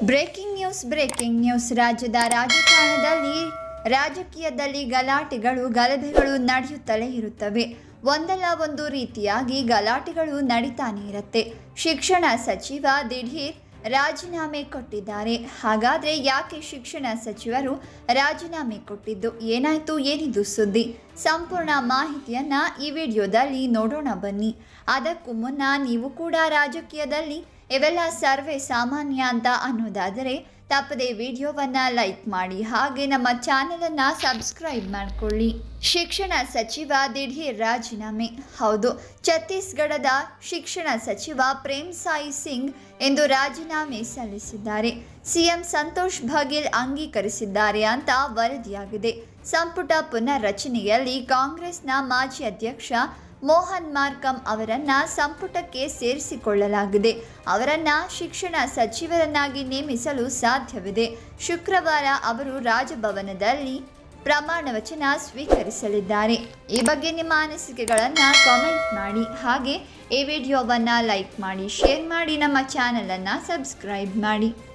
breaking news breaking news ರಾಜ್ಯದ ರಾಜಕಾರಣದಲ್ಲಿ ರಾಜಕೀಯದಲ್ಲಿ ಗಲಾಟೆಗಳು ಗಲಭೆಗಳು ನಡೆಯುತ್ತಲೇ ಇರುತ್ತವೆ ಒಂದಲ್ಲ ಒಂದು ರೀತಿಯಾಗಿ ಗಲಾಟೆಗಳು ನಡೀತಾನೆ ಇರುತ್ತೆ ಶಿಕ್ಷಣ ಸಚಿವ ದಿಢೀರ್ ರಾಜೀನಾಮೆ ಕೊಟ್ಟಿದ್ದಾರೆ ಹಾಗಾದರೆ ಯಾಕೆ ಶಿಕ್ಷಣ ಸಚಿವರು ರಾಜೀನಾಮೆ ಕೊಟ್ಟಿದ್ದು ಏನಾಯಿತು ಏನಿದು ಸುದ್ದಿ ಸಂಪೂರ್ಣ ಮಾಹಿತಿಯನ್ನು ಈ ವಿಡಿಯೋದಲ್ಲಿ ನೋಡೋಣ ಬನ್ನಿ ಅದಕ್ಕೂ ಮುನ್ನ ನೀವು ಕೂಡ ರಾಜಕೀಯದಲ್ಲಿ ಇವೆಲ್ಲ ಸರ್ವೇ ಸಾಮಾನ್ಯ ಅಂತ ಅನ್ನೋದಾದರೆ ತಪ್ಪದೆ ವಿಡಿಯೋವನ್ನು ಲೈಕ್ ಮಾಡಿ ಹಾಗೆ ನಮ್ಮ ಚಾನಲನ್ನು ಸಬ್ಸ್ಕ್ರೈಬ್ ಮಾಡಿಕೊಳ್ಳಿ ಶಿಕ್ಷಣ ಸಚಿವ ದಿಢೀರ್ ರಾಜೀನಾಮೆ ಹೌದು ಛತ್ತೀಸ್ಗಢದ ಶಿಕ್ಷಣ ಸಚಿವ ಪ್ರೇಮ್ ಸಾಯಿ ಸಿಂಗ್ ಎಂದು ರಾಜೀನಾಮೆ ಸಲ್ಲಿಸಿದ್ದಾರೆ ಸಿಎಂ ಸಂತೋಷ್ ಬಘೇಲ್ ಅಂಗೀಕರಿಸಿದ್ದಾರೆ ಅಂತ ವರದಿಯಾಗಿದೆ ಸಂಪುಟ ಪುನರ್ರಚನೆಯಲ್ಲಿ ಕಾಂಗ್ರೆಸ್ನ ಮಾಜಿ ಅಧ್ಯಕ್ಷ ಮೋಹನ್ ಮಾರ್ಕಮ್ ಅವರನ್ನ ಸಂಪುಟಕ್ಕೆ ಸೇರಿಸಿಕೊಳ್ಳಲಾಗಿದೆ ಅವರನ್ನ ಶಿಕ್ಷಣ ಸಚಿವರನ್ನಾಗಿ ನೇಮಿಸಲು ಸಾಧ್ಯವಿದೆ ಶುಕ್ರವಾರ ಅವರು ರಾಜಭವನದಲ್ಲಿ ಪ್ರಮಾಣ ವಚನ ಸ್ವೀಕರಿಸಲಿದ್ದಾರೆ ಈ ಬಗ್ಗೆ ನಿಮ್ಮ ಅನಿಸಿಕೆಗಳನ್ನು ಕಾಮೆಂಟ್ ಮಾಡಿ ಹಾಗೆ ಈ ವಿಡಿಯೋವನ್ನು ಲೈಕ್ ಮಾಡಿ ಶೇರ್ ಮಾಡಿ ನಮ್ಮ ಚಾನಲನ್ನು ಸಬ್ಸ್ಕ್ರೈಬ್ ಮಾಡಿ